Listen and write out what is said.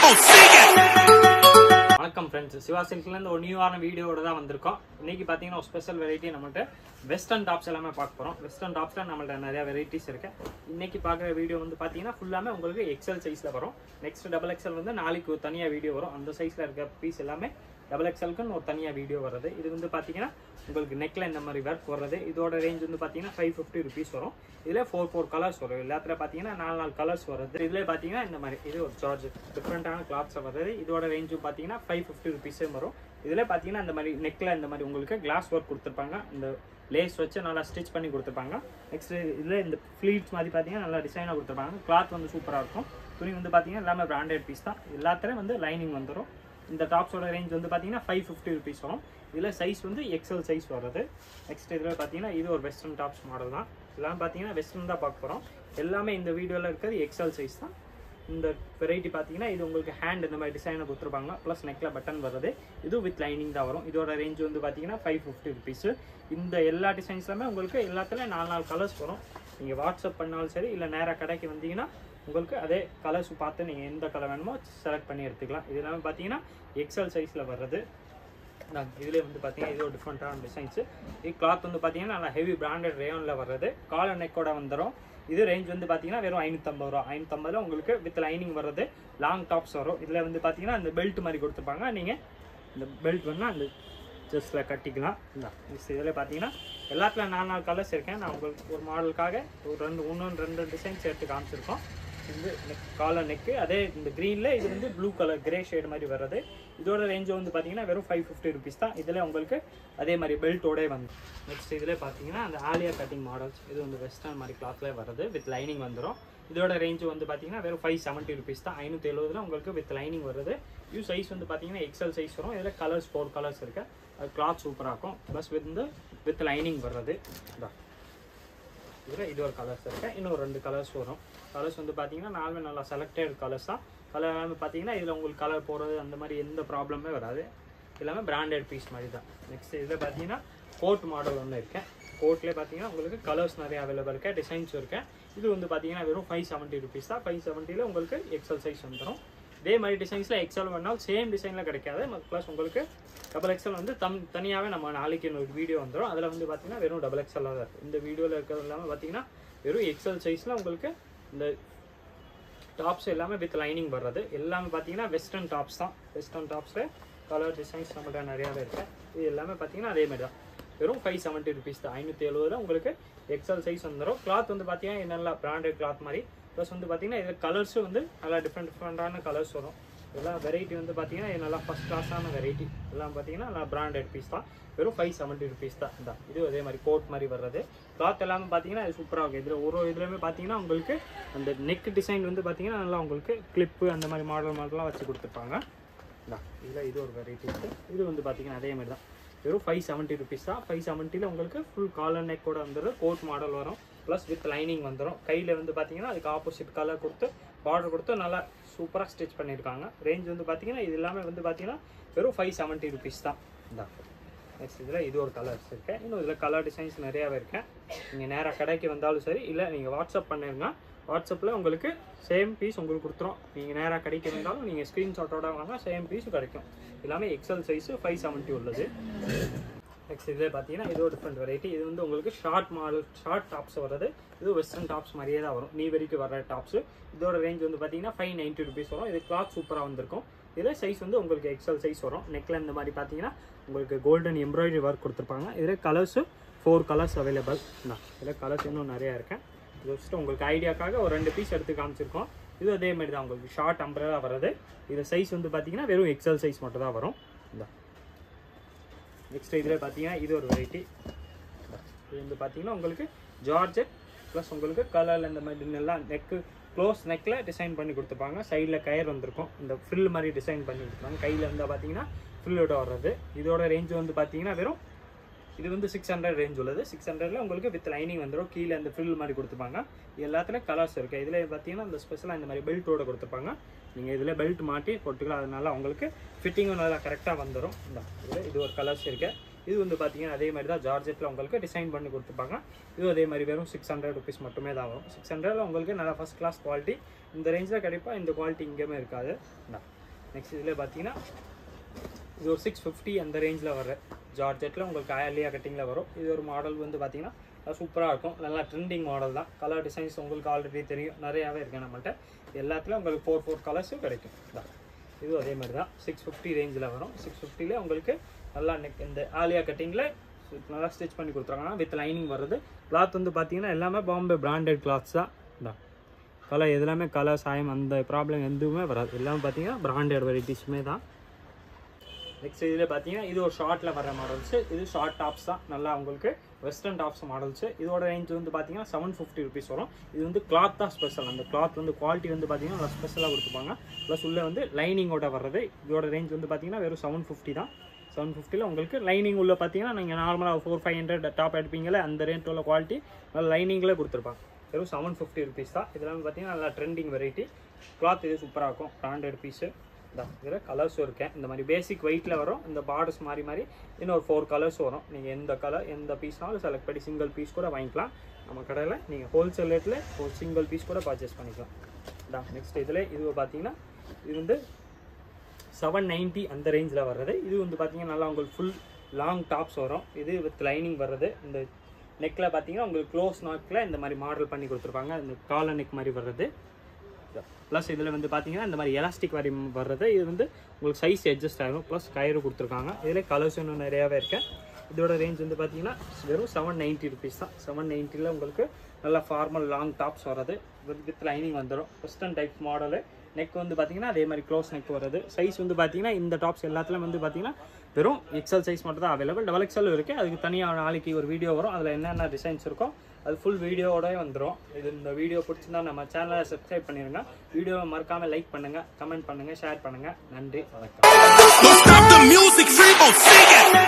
Oh, sing it! வணக்கம் friends Siva சில்க்லேருந்து ஒரு நியூவான வீடியோவோட தான் வந்திருக்கோம் இன்னைக்கு பார்த்தீங்கன்னா ஒரு ஸ்பெஷல் வெரைட்டி நம்மகிட்ட வெஸ்டர்ன் டாப்ஸ் எல்லாமே பார்க்க போகிறோம் வெஸ்டர்ன் டாப்ஸில் நம்மள்ட்ட நிறைய வெரைட்டிஸ் இருக்கு இன்னைக்கு பார்க்குற வீடியோ வந்து பார்த்தீங்கன்னா ஃபுல்லாமே உங்களுக்கு எக்ஸல் சைஸில் வரும் நெக்ஸ்ட் டபுள் எக்ஸல் வந்து நாளைக்கு ஒரு தனியாக வீடியோ வரும் அந்த சைஸில் இருக்க பீஸ் எல்லாமே டபுள் எக்ஸலுக்குன்னு ஒரு தனியாக வீடியோ வருது இது வந்து பார்த்தீங்கன்னா உங்களுக்கு நெக்கில் இந்த மாதிரி ஒர்க் வர்றது இதோட ரேஞ்ச் வந்து பார்த்தீங்கன்னா ஃபைவ் ஃபிஃப்டி ருபீஸ் வரும் இதில் ஃபோர் ஃபோர் கலர்ஸ் வரும் எல்லாத்துல பார்த்தீங்கன்னா நாலு நாலு கலர்ஸ் வருது இதில் பார்த்தீங்கன்னா இந்த மாதிரி இது ஒரு சார்ஜ் டிஃப்ரெண்ட்டான கிளாத்ஸை வருது இதோட ரேஞ்சும் பார்த்தீங்கன்னா ஃபைவ் ஃபிஃப்டி ருபீஸே வரும் இதில் பார்த்தீங்கன்னா இந்த மாதிரி நெக்கில் இந்த மாதிரி உங்களுக்கு கிளாஸ் ஒர்க் கொடுத்துருப்பாங்க இந்த லேஸ் வச்சு நல்லா ஸ்டிச் பண்ணி கொடுத்துருப்பாங்க நெக்ஸ்ட் இதில் இந்த ஃப்ளீட்ஸ் மாதிரி பார்த்தீங்கன்னா நல்லா டிசைனாக கொடுத்துருப்பாங்க கிளாத் வந்து சூப்பராக இருக்கும் துணி வந்து பார்த்தீங்கன்னா எல்லாமே பிராண்டட் பீஸ் தான் எல்லாத்துலேயும் வந்து லைனிங் வந்துடும் இந்த டாப்ஸோட ரேஞ்ச் வந்து பார்த்தீங்கன்னா ஃபைவ் ஃபிஃப்டி ருபீஸ் வரும் இதில் சைஸ் வந்து எக்ஸல் சைஸ் வருது நெக்ஸ்ட் இதில் பார்த்தீங்கன்னா இது ஒரு வெஸ்டர்ன் டாப்ஸ் மாடல் தான் இதெல்லாம் பார்த்தீங்கன்னா வெஸ்டர்ன் தான் பார்க்க போகிறோம் எல்லாமே இந்த வீடியோவில் இருக்கிறது எக்ஸல் சைஸ் தான் இந்த வெரைட்டி பார்த்தீங்கன்னா இது உங்களுக்கு ஹேண்ட் இந்த மாதிரி டிசைனை கொடுத்துருப்பாங்க ப்ளஸ் நெக்கில் பட்டன் வருது இது வித் லைனிங் தான் வரும் இதோட ரேஞ்ச் வந்து பார்த்தீங்கன்னா ஃபைவ் ஃபிஃப்டி ருபீஸு இந்த எல்லா டிசைன்ஸ்லாமே உங்களுக்கு எல்லாத்துலேயும் நாலு நாலு கலர்ஸ் வரும் நீங்கள் வாட்ஸ்அப் பண்ணாலும் சரி இல்லை நேராக கடைக்கு வந்தீங்கன்னா உங்களுக்கு அதே கலர்ஸ் பார்த்து நீங்கள் எந்த கலர் வேணுமோ செலக்ட் பண்ணி எடுத்துக்கலாம் இது எல்லாமே பார்த்தீங்கன்னா எக்ஸல் சைஸில் வர்றது இதுலேயே வந்து பார்த்தீங்கன்னா இது ஒரு டிஃப்ரெண்ட்டான டிசைன்ஸு இது கிளாத் வந்து பார்த்தீங்கன்னா நல்லா ஹெவி பிராண்டட் ரேயோனில் வர்றது காலர் நெக்கோட வந்துடும் இது ரேஞ்ச் வந்து பார்த்தீங்கன்னா வெறும் ஐநூற்றம்பது ரூபா ஐநூற்றம்பதுல உங்களுக்கு வித் லைனிங் வர்றது லாங் டாப்ஸ் வரும் இதில் வந்து பார்த்தீங்கன்னா இந்த பெல்ட் மாதிரி கொடுத்துருப்பாங்க நீங்கள் இந்த பெல்ட் வேணால் அந்த ஜஸ்ட்டில் கட்டிக்கலாம் இந்த இதில் பார்த்தீங்கன்னா எல்லாத்துல நாலு நாலு கலர்ஸ் இருக்கேன் நான் உங்களுக்கு ஒரு மாடலுக்காக ஒரு ரெண்டு இன்னொன்று ரெண்டு டிசைன்ஸ் எடுத்து காமிச்சிருக்கோம் இது நெக் காலர் நெக்கு அதே இந்த க்ரீனில் இது வந்து ப்ளூ கலர் கிரே ஷேடு மாதிரி வர்றது இதோட ரேஞ்ச் வந்து பார்த்தீங்கன்னா வெறும் ஃபைவ் ஃபிஃப்டி ருபீஸ் தான் இதில் உங்களுக்கு அதே மாதிரி பெல்ட்டோடே வந்து நெக்ஸ்ட் இதில் பார்த்தீங்கன்னா அந்த ஆலியா கட்டிங் மாடல்ஸ் இது வந்து வெஸ்டர்ன் மாதிரி கிளாத்லேயே வருது வித் லைனிங் வந்துடும் இதோட ரேஞ்ச் வந்து பார்த்தீங்கன்னா வெறும் ஃபைவ் செவன்ட்டி ருபீஸ் தான் ஐநூற்றி எழுபதுல உங்களுக்கு வித் லைனிங் வருது இது சைஸ் வந்து பார்த்தீங்கன்னா எக்ஸல் சைஸ் வரும் இதில் கலர்ஸ் ஃபோர் கலர்ஸ் இருக்கு அது கிளாத் சூப்பராக இருக்கும் ப்ளஸ் வித் வித் லைனிங் வர்றது இதான் இதில் இது ஒரு கலர்ஸ் இருக்கு இன்னும் ரெண்டு கலர்ஸ் வரும் கலர்ஸ் வந்து பார்த்தீங்கன்னா நாலுமே நல்லா செலக்டட் கலர்ஸ் தான் கலர் எல்லாமே பார்த்தீங்கன்னா இதில் உங்களுக்கு கலர் போடுறது அந்த மாதிரி எந்த ப்ராப்ளமே வராது எல்லாமே பிராண்டட் பீஸ் மாதிரி தான் நெக்ஸ்ட் இதில் பார்த்தீங்கன்னா கோட் மாடல் ஒன்று இருக்கேன் கோட்லேயே பார்த்தீங்கன்னா உங்களுக்கு கலர்ஸ் நிறைய அவைலபிள் இருக்கு டிசைன்ஸ் இருக்கு இது வந்து பார்த்தீங்கன்னா வெறும் ஃபைவ் செவன்ட்டி ருபீஸ் தான் ஃபைவ் செவன்ட்டியில் உங்களுக்கு எக்ஸல் சைஸ் வந்துடும் இதே மாதிரி டிசைன்ஸில் எக்ஸல் வேணாலும் சேம் டிசைனில் கிடைக்காது ப்ளஸ் உங்களுக்கு டபுள் எக்ஸல் வந்து தம் தனியாகவே நம்ம நாளைக்கு ஒரு வீடியோ வந்துடும் அதில் வந்து பார்த்தீங்கன்னா வெறும் டபுள் எக்ஸலாக தான் இருக்கும் இந்த வீடியோவில் இருக்கிறது எல்லாமே பார்த்தீங்கன்னா வெறும் எக்ஸல் சைஸில் உங்களுக்கு இந்த டாப்ஸ் எல்லாமே வித் லைனிங் வர்றது எல்லாமே பார்த்தீங்கன்னா வெஸ்டர்ன் டாப்ஸ் தான் வெஸ்டர்ன் டாப்ஸில் கலர் டிசைன்ஸ் நம்மகிட்ட நிறையாவே இருக்கு இது எல்லாமே பார்த்தீங்கன்னா அதே மாதிரி தான் வெறும் ஃபைவ் செவன்ட்டி ருபீஸ் தான் ஐநூற்றி எழுபதுல உங்களுக்கு எக்ஸல் சைஸ் வந்துடும் கிளாத் வந்து பார்த்தீங்கன்னா நல்லா பிராண்டட் கிளாத் மாதிரி ப்ளஸ் வந்து பார்த்தீங்கன்னா இது கலர்ஸும் வந்து நல்லா டிஃப்ரெண்ட் டிஃப்ரெண்ட்டான கலர்ஸ் வரும் இதெல்லாம் வெரைட்டி வந்து பார்த்தீங்கன்னா இது நல்லா ஃபஸ்ட் கிளாஸான வெரைட்டி எல்லாம் பார்த்தீங்கன்னா நல்லா பிராண்டட் பீஸ் தான் வெறும் ஃபைவ் செவன்ட்டி ருபீஸ் தான் இந்த இது அதே மாதிரி கோட் மாதிரி வர்றது கிளாத் எல்லாமே பார்த்தீங்கன்னா இது சூப்பராக இருக்கும் இதில் ஒரு இதுலையுமே பார்த்தீங்கன்னா உங்களுக்கு அந்த நெக் டிசைன் வந்து பார்த்தீங்கன்னா நல்லா உங்களுக்கு கிளிப்பு அந்த மாதிரி மாடல் மாடலாம் வச்சு கொடுத்துருப்பாங்க இந்தா இதில் இது ஒரு வெரைட்டி இருக்குது இது வந்து பார்த்தீங்கன்னா அதே மாதிரி தான் வெறும் ஃபைவ் செவன்ட்டி ருபீஸ் தான் ஃபைவ் செவன்ட்டியில் உங்களுக்கு ஃபுல் காலர் நெக் கூட வந்துடும் கோட் மாடல் வரும் ப்ளஸ் வித் லைனிங் வந்துடும் கையில் வந்து பார்த்தீங்கன்னா அதுக்கு ஆப்போசிட் கலர் கொடுத்து பார்டர் கொடுத்து நல்லா சூப்பராக ஸ்டிச் பண்ணியிருக்காங்க ரேஞ்ச் வந்து பார்த்தீங்கன்னா இது எல்லாமே வந்து பார்த்தீங்கன்னா வெறும் ஃபைவ் செவன்ட்டி ருபீஸ் தான் இந்த நெக்ஸ்ட் இதில் இது ஒரு கலர்ஸ் இருக்கு இன்னும் இதில் கலர் டிசைன்ஸ் நிறையாவே இருக்கேன் நீங்கள் நேராக கடைக்கு வந்தாலும் சரி இல்லை நீங்கள் வாட்ஸ்அப் பண்ணிருங்க வாட்ஸ்அப்பில் உங்களுக்கு சேம் பீஸ் உங்களுக்கு கொடுத்துரும் நீங்கள் நேராக கடைக்கு வந்தாலும் நீங்கள் ஸ்க்ரீன்ஷாட்டோட வாங்க சேம் பீஸும் கிடைக்கும் எல்லாமே எக்ஸல் சைஸு ஃபைவ் செவன்ட்டி உள்ளது நெக்ஸ்ட் இதில் பார்த்தீங்கன்னா இது ஒரு டிஃப்ரெண்ட் வெரைட்டி இது வந்து உங்களுக்கு ஷார்ட் மாடல் ஷார்ட் டாப்ஸ் வர்றது இது வெஸ்டர்ன் டாப்ஸ் மாதிரியே தான் வரும் நீ வரைக்கும் வர டாப்ஸ் இதோட ரேஞ்ச் வந்து பார்த்தீங்கன்னா ஃபைவ் நைன்ட்டி ருபீஸ் வரும் இது கிளாத் சூப்பராக வந்திருக்கும் இதில் சைஸ் வந்து உங்களுக்கு எக்ஸல் சைஸ் வரும் நெக்கில் இந்த மாதிரி பார்த்தீங்கன்னா உங்களுக்கு கோல்டன் எம்ப்ராய்டரி ஒர்க் கொடுத்துருப்பாங்க இதில் கலர்ஸு ஃபோர் கலர்ஸ் அவைலபிள் தான் இதில் கலர்ஸ் இன்னும் நிறையா இருக்கேன் ஜஸ்ட் உங்களுக்கு ஐடியாக்காக ஒரு ரெண்டு பீஸ் எடுத்து காமிச்சிருக்கோம் இது அதே மாதிரி தான் உங்களுக்கு ஷார்ட் அம்பரா வர்றது இது சைஸ் வந்து பார்த்தீங்கன்னா வெறும் எக்ஸல் சைஸ் மட்டும் தான் வரும் இந்த நெக்ஸ்ட் இதில் பார்த்தீங்கன்னா இது ஒரு வெரைட்டி இது வந்து பார்த்தீங்கன்னா உங்களுக்கு ஜார்ஜெட் ப்ளஸ் உங்களுக்கு கலரில் இந்த மாதிரி நல்லா நெக்கு க்ளோஸ் நெக்கில் டிசைன் பண்ணி கொடுத்துருப்பாங்க சைடில் கயர் வந்திருக்கும் இந்த ஃப்ரில் மாதிரி டிசைன் பண்ணி கொடுத்துருப்பாங்க கையில் இருந்தால் பார்த்தீங்கன்னா ஃப்ரில்லோட வர்றது இதோட ரேஞ்ச் வந்து பார்த்தீங்கன்னா வெறும் இது வந்து சிக்ஸ் ஹண்ட்ரட் ரேஞ்ச் உள்ளது சிக்ஸ் ஹண்ட்ரட்ல உங்களுக்கு வித் லைனிங் வந்துடும் கீழே இந்த ஃபில் மாதிரி கொடுத்துருப்பாங்க எல்லாத்துலேயும் கலர்ஸ் இருக்கு இதில் பார்த்தீங்கன்னா இந்த ஸ்பெஷலாக இந்த மாதிரி பெல்ட்டோட கொடுத்துருப்பாங்க நீங்கள் இதில் பெல்ட் மாட்டி போட்டுக்கலாம் அதனால உங்களுக்கு ஃபிட்டிங்கும் நல்லா கரெக்டாக வந்துடும் இந்த இதில் இது ஒரு கலர்ஸ் இருக்கு இது வந்து பார்த்தீங்கன்னா அதே மாதிரி தான் ஜார்ஜெட்டில் உங்களுக்கு டிசைன் பண்ணி கொடுத்துருப்பாங்க இது அதே மாதிரி வெறும் சிக்ஸ் ஹண்ட்ரட் ருபீஸ் மட்டுமே தான் வரும் சிக்ஸ் ஹண்ட்ரட்ல உங்களுக்கு நல்லா ஃபஸ்ட் கிளாஸ் குவாலிட்டி இந்த ரேஞ்சில் கிடைப்பா இந்த குவாலிட்டி இங்கேயுமே இருக்காது நெக்ஸ்ட் இதில் பார்த்தீங்கன்னா இது ஒரு சிக்ஸ் ஃபிஃப்டி அந்த ரேஞ்சில் வர ஜார்ஜெட்டில் உங்களுக்கு ஆலியா கட்டிங்கில் வரும் இது ஒரு மாடல் வந்து பார்த்தீங்கன்னா சூப்பராக இருக்கும் நல்லா ட்ரெண்டிங் மாடல் தான் கலர் டிசைன்ஸ் உங்களுக்கு ஆல்ரெடி தெரியும் நிறையாவே இருக்கு நம்மள்ட்ட எல்லாத்துலேயும் உங்களுக்கு ஃபோர் ஃபோர் கலர்ஸும் கிடைக்கும் தான் இது அதே மாதிரி தான் சிக்ஸ் ஃபிஃப்டி ரேஞ்சில் வரும் சிக்ஸ் ஃபிஃப்டியில் உங்களுக்கு நல்லா நெக் இந்த ஆலியா கட்டிங்கில் நல்லா ஸ்டிச் பண்ணி கொடுத்துருக்காங்க வித் லைனிங் வருது கிளாத் வந்து பார்த்தீங்கன்னா எல்லாமே பாம்பே பிராண்டட் கிளாத்ஸ் தான் தான் கலர் எல்லாமே கலர் சாயம் அந்த ப்ராப்ளம் எதுவுமே வராது எல்லாமே பார்த்தீங்கன்னா பிராண்டட் வெரைட்டிஸுமே தான் நெக்ஸ்ட் இதில் பார்த்தீங்கன்னா இது ஒரு ஷார்ட்டில் வர மாடல்ஸ் இது ஷார்ட் டாப்ஸ் தான் நல்லா உங்களுக்கு வெஸ்டர்ன் டாப்ஸ் மாடல்ஸ் இதோட ரேஞ்ச் வந்து பார்த்தீங்கன்னா செவன் ஃபிஃப்டி ருபீஸ் வரும் இது வந்து கிளாத் தான் ஸ்பெஷல் அந்த கிளாத் வந்து குவாலிட்டி வந்து பார்த்தீங்கன்னா நல்லா ஸ்பெஷலாக கொடுத்துப்பாங்க ப்ளஸ் உள்ளே வந்து லைனிங்கோட வர்றது இதோட ரேஞ்ச் வந்து பார்த்தீங்கன்னா வெறும் செவன் ஃபிஃப்டி தான் செவன் ஃபிஃப்டியில் உங்களுக்கு லைனிங் உள்ள பார்த்தீங்கன்னா நீங்கள் நார்மலாக ஃபோர் ஃபைவ் ஹண்ட்ரட் டாப் எடுப்பீங்களே அந்த ரேஞ்ச் உள்ள குவாலிட்டி நல்லா லைனிங்கில் கொடுத்துருப்பாங்க வெறும் செவன் ஃபிஃப்டி ருபீஸ் தான் இதெல்லாம் பார்த்தீங்கன்னா நல்லா ட்ரெண்டிங் வெரைட்டி கிளாத் இது சூப்பராக இருக்கும் பிராண்டட் பீஸு தான் இதில் கலர்ஸும் இருக்கேன் இந்த மாதிரி பேசிக் வெயிட்டில் வரும் இந்த பார்டர்ஸ் மாதிரி மாதிரி இன்னொரு ஃபோர் கலர்ஸ் வரும் நீங்கள் எந்த கலர் எந்த பீஸ்னாலும் செலக்ட் பண்ணி சிங்கிள் பீஸ் கூட வாங்கிக்கலாம் நம்ம கடையில் நீங்கள் ஹோல்சேல் ரேட்டில் ஒரு சிங்கிள் பீஸ் கூட பர்ச்சேஸ் பண்ணிக்கலாம் தான் நெக்ஸ்ட் இதில் இது பார்த்தீங்கன்னா இது வந்து செவன் நைன்ட்டி அந்த ரேஞ்சில் வர்றது இது வந்து பார்த்தீங்கன்னா நல்லா உங்களுக்கு ஃபுல் லாங் டாப்ஸ் வரும் இது வித் லைனிங் வர்றது இந்த நெக்கில் பார்த்தீங்கன்னா உங்களுக்கு க்ளோஸ் நாக்கில் இந்த மாதிரி மாடல் பண்ணி கொடுத்துருப்பாங்க இந்த காலர் நெக் மாதிரி வர்றது ப்ளஸ் இதில் வந்து பார்த்தீங்கன்னா இந்த மாதிரி எலாஸ்டிக் வரி வர்றது இது வந்து உங்களுக்கு சைஸ் அட்ஜஸ்ட் ஆகும் ப்ளஸ் கயிறு கொடுத்துருக்காங்க இதில் கலர்ஸ் இன்னும் நிறையாவே இருக்கு இதோட ரேஞ்ச் வந்து பார்த்தீங்கன்னா வெறும் செவன் நைன்ட்டி ருபீஸ் தான் செவன் நைன்ட்டியில் உங்களுக்கு நல்லா ஃபார்மல் லாங் டாப்ஸ் வர்றது வித் வித் லைனிங் வந்துடும் வெஸ்டர்ன் டைப் மாடலு நெக் வந்து பார்த்தீங்கன்னா அதே மாதிரி க்ளோஸ் நெக் வருது சைஸ் வந்து பார்த்தீங்கன்னா இந்த டாப்ஸ் எல்லாத்துலேயும் வந்து பார்த்தீங்கன்னா வெறும் எக்ஸல் சைஸ் மட்டும் தான் அவைலபிள் டபுள் எக்ஸல் இருக்குது அதுக்கு தனியாக நாளைக்கு ஒரு வீடியோ வரும் அதில் என்னென்ன டிசைன்ஸ் இருக்கோ அது ஃபுல் வீடியோவோடய வந்துடும் இது இந்த வீடியோ பிடிச்சிருந்தா நம்ம சேனலை சப்ஸ்கிரைப் பண்ணிடுங்க வீடியோவை மறக்காமல் லைக் பண்ணுங்கள் கமெண்ட் பண்ணுங்கள் ஷேர் பண்ணுங்கள் நன்றி வணக்கம் Don't stop the music, Freebo, sing it!